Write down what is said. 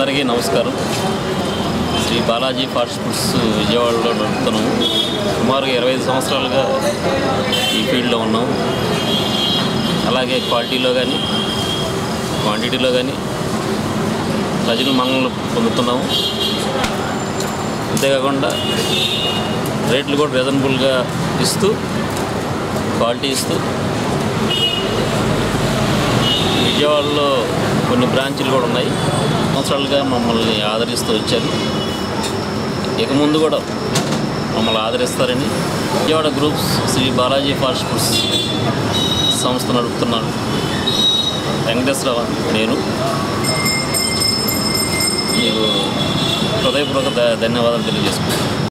అందరికీ నమస్కారం Shri Balaji fast foods విజయవాడలో నడుపుతున్నాము సుమారుగా ఇరవై ఐదు సంవత్సరాలుగా ఈ ఫీల్డ్లో ఉన్నాం అలాగే క్వాలిటీలో కానీ క్వాంటిటీలో కానీ ప్రజలు మన్నలు పొందుతున్నాము అంతేకాకుండా రేట్లు కూడా రీజనబుల్గా ఇస్తూ క్వాలిటీ ఇస్తూ విజయవాడలో కొన్ని బ్రాంచీలు కూడా ఉన్నాయి సంవత్సరాలుగా మమ్మల్ని ఆదరిస్తూ వచ్చారు ఇక ముందు కూడా మమ్మల్ని ఆదరిస్తారని Vijayawada groups Shri Balaji fast foods సంస్థ నడుపుతున్నాను వెంకటేశ్వరరావు నేను మీకు హృదయపూర్వక ధ- ధన్యవాదాలు తెలియజేసుకుంటాను